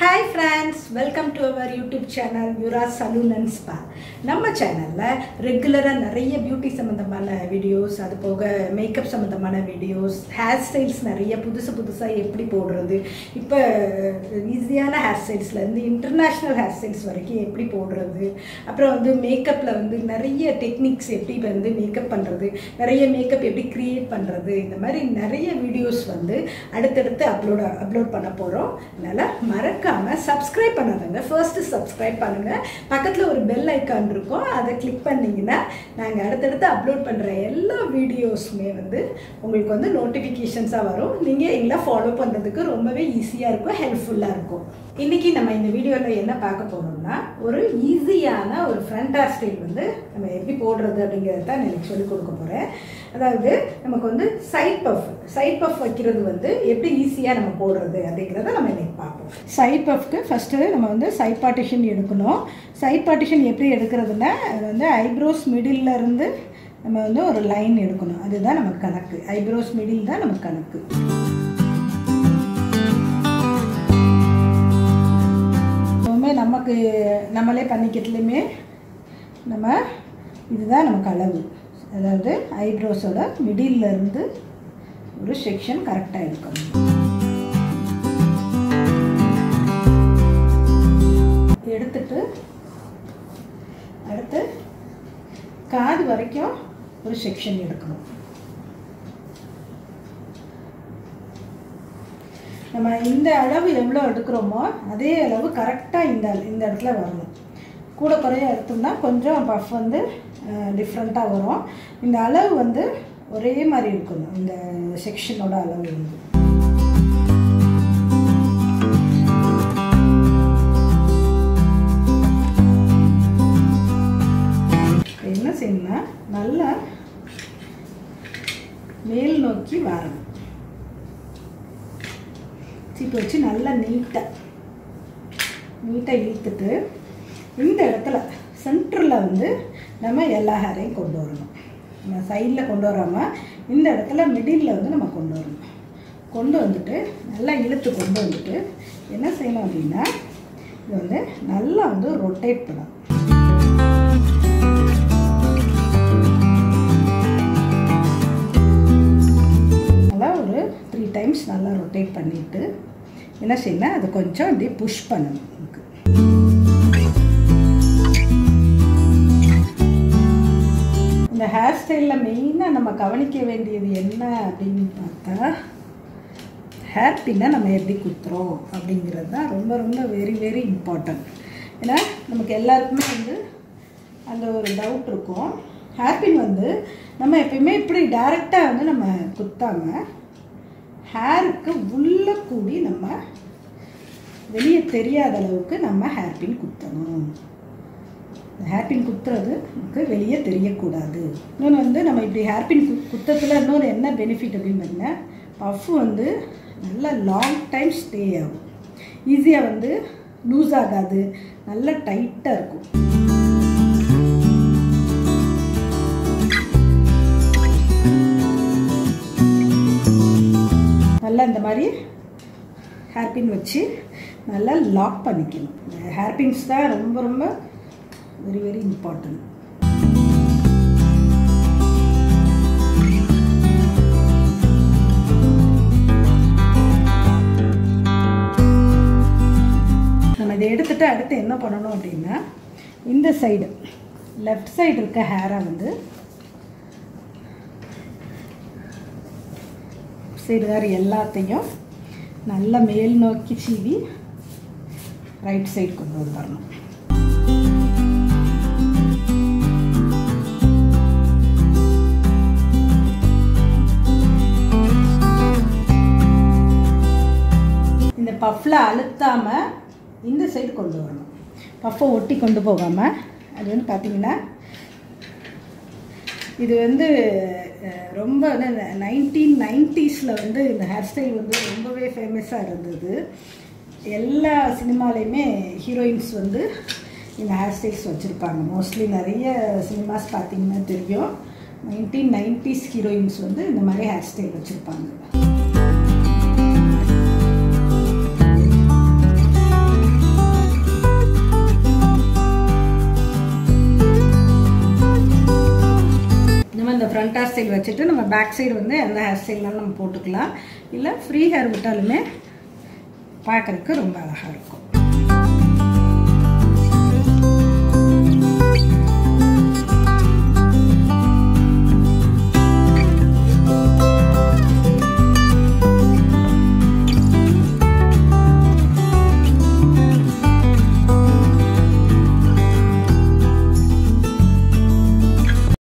hi friends welcome to our YouTube channel Yura salon and spa நம்ம சேனலில் ரெகுலராக நிறைய பியூட்டி சம்மந்தமான வீடியோஸ் அது போக மேக்கப் சம்மந்தமான வீடியோஸ் ஹேர் ஸ்டைல்ஸ் நிறைய புதுசு புதுசாக எப்படி போடுறது இப்போ ஈஸியான ஹேர் ஸ்டைல்ஸ்லேருந்து இன்டர்நேஷ்னல் ஹேர் ஸ்டைல்ஸ் வரைக்கும் எப்படி போடுறது அப்புறம் வந்து மேக்கப்பில் வந்து நிறைய டெக்னிக்ஸ் எப்படி வந்து மேக்கப் பண்ணுறது நிறைய மேக்கப் எப்படி க்ரியேட் பண்ணுறது இந்த மாதிரி நிறைய வீடியோஸ் வந்து அடுத்தடுத்து அப்லோட் அப்லோட் பண்ண போகிறோம் அதனால் மறக்காமல் சப்ஸ்கிரைப் பண்ணாதவங்க ஃபர்ஸ்ட்டு சப்ஸ்கிரைப் பண்ணுங்கள் பக்கத்தில் ஒரு பெல் ஐக்கான் இருக்கும் அதை கிளிக் பண்ணிங்கன்னா நாங்கள் அடுத்தடுத்து அப்லோட் பண்ணுற எல்லா வீடியோஸுமே வந்து உங்களுக்கு வந்து நோட்டிஃபிகேஷன்ஸாக வரும் நீங்கள் எங்களை ஃபாலோ பண்ணுறதுக்கு ரொம்பவே ஈஸியாக இருக்கும் ஹெல்ப்ஃபுல்லாக இருக்கும் இன்றைக்கி நம்ம இந்த வீடியோவில் என்ன பார்க்க போகிறோம்னா ஒரு ஈஸியான ஒரு ஃப்ரண்ட் ஹேர் ஸ்டைல் வந்து நம்ம எப்படி போடுறது அப்படிங்கிறத தான் எனக்கு சொல்லிக் கொடுக்க போகிறேன் அதாவது நமக்கு வந்து சைட் பஃப் சைட் பஃப் வைக்கிறது வந்து எப்படி ஈஸியாக நம்ம போடுறது அப்படிங்கிறத நம்ம இன்னைக்கு பார்ப்போம் சைட் பஃப்க்கு ஃபஸ்ட்டு நம்ம வந்து சைட் பார்ட்டிஷன் எடுக்கணும் சைட் பார்ட்டிஷன் எப்படி எடுக்கிறதுனா அது வந்து ஐப்ரோஸ் மிடில் இருந்து நம்ம வந்து ஒரு லைன் எடுக்கணும் அதுதான் நமக்கு கணக்கு ஐப்ரோஸ் மிடில் தான் நமக்கு கணக்கு எப்பவுமே நமக்கு நம்மளே பண்ணிக்கிறதுலையுமே நம்ம இதுதான் நமக்கு அளவு அதாவது ஐப்ரோஸோட மிடில் இருந்து ஒரு செக்ஷன் கரெக்டாக எடுக்கணும் எடுத்துட்டு அடுத்து காது வரைக்கும் ஒரு செக்ஷன் எடுக்கணும் நம்ம இந்த அளவு எவ்வளோ எடுக்கிறோமோ அதே அளவு கரெக்டாக இந்த இந்த இடத்துல வரணும் கூட குறைய எடுத்தோம்னா கொஞ்சம் பஃப் வந்து டிஃப்ரெண்ட்டாக வரும் இந்த அளவு வந்து ஒரே மாதிரி இருக்கணும் இந்த செக்ஷனோட அளவு வந்து என்ன செய்யணும்னா நல்லா மேல் நோக்கி வரணும் சீப்பு வச்சு நல்லா நீட்டாக நீட்டாக இழுத்துட்டு இந்த இடத்துல சென்டரில் வந்து நம்ம எல்லா ஹேரையும் கொண்டு வரணும் நம்ம சைடில் கொண்டு வராமல் இந்த இடத்துல மிடில் வந்து நம்ம கொண்டு வரணும் கொண்டு வந்துட்டு நல்லா இழுத்து கொண்டு வந்துட்டு என்ன செய்யணும் அப்படின்னா இது வந்து நல்லா வந்து ரொட்டேட் பண்ணணும் நல்லா ஒரு த்ரீ டைம்ஸ் நல்லா ரொட்டேட் பண்ணிவிட்டு என்ன செய்யணும் அது கொஞ்சம் அப்படியே புஷ் பண்ணணும் நமக்கு இந்த ஹேர் ஸ்டைலில் மெயினாக நம்ம கவனிக்க வேண்டியது என்ன அப்படின்னு பார்த்தா ஹேர் பின்னை நம்ம எப்படி குத்துறோம் அப்படிங்கிறது தான் ரொம்ப ரொம்ப வெரி வெரி இம்பார்ட்டன்ட் ஏன்னா நமக்கு எல்லாருக்குமே வந்து அந்த ஒரு டவுட் இருக்கும் ஹேர் பின் வந்து நம்ம எப்பயுமே இப்படி டைரெக்டாக வந்து நம்ம குத்தாமல் ஹேருக்கு உள்ள கூடி நம்ம வெளியே தெரியாத அளவுக்கு நம்ம ஹேர் பின் குத்தணும் ஹேர் பின் குத்துறது நமக்கு வெளியே தெரியக்கூடாது இன்னொன்று வந்து நம்ம இப்படி ஹேர் பின் கு குத்தத்தில் இன்னொரு என்ன பெனிஃபிட் அப்படின்னு பார்த்தீங்கன்னா பஃப் வந்து நல்ல லாங் டைம் ஸ்டே ஆகும் ஈஸியாக வந்து லூஸ் ஆகாது நல்ல டைட்டாக இருக்கும் நல்லா இந்த மாதிரி ஹேர்பின் வச்சு நல்லா லாக் பண்ணிக்கணும் ஹேர்பின்ஸ் தான் ரொம்ப ரொம்ப வெரி வெரி இம்பார்ட்டன்ட் நம்ம இதை எடுத்துகிட்டு அடுத்து என்ன பண்ணணும் அப்படின்னா இந்த சைடு லெஃப்ட் சைடு இருக்க ஹேரை வந்து சைடு வேறு எல்லாத்தையும் நல்லா மேல் நோக்கி சீவி ரைட் சைடு கொண்டு வந்துடணும் இந்த பஃப்பில் அழுத்தாமல் இந்த சைடு கொண்டு வரணும் பஃப்பை ஒட்டி கொண்டு போகாமல் அது வந்து பார்த்திங்கன்னா இது வந்து ரொம்ப வந்து நைன்டீன் நைன்டிஸில் வந்து இந்த ஹேர் ஸ்டைல் வந்து ரொம்பவே ஃபேமஸாக இருந்தது எல்லா சினிமாலேயுமே ஹீரோயின்ஸ் வந்து இந்த ஹேர் ஸ்டைல்ஸ் வச்சுருப்பாங்க மோஸ்ட்லி நிறைய சினிமாஸ் பார்த்திங்கன்னா தெரியும் நைன்டீன் நைன்டிஸ் ஹீரோயின்ஸ் வந்து இந்த மாதிரி ஹேர் ஸ்டைல் வச்சுருப்பாங்க ஃப்ரண்ட் ஹேர் ஸ்டைல் வச்சுட்டு நம்ம பேக் சைடு வந்து எந்த ஹேர் ஸ்டைல்னாலும் நம்ம போட்டுக்கலாம் இல்லை ஃப்ரீ ஹேர் விட்டாலுமே பார்க்குறதுக்கு ரொம்ப அழகாக இருக்கும்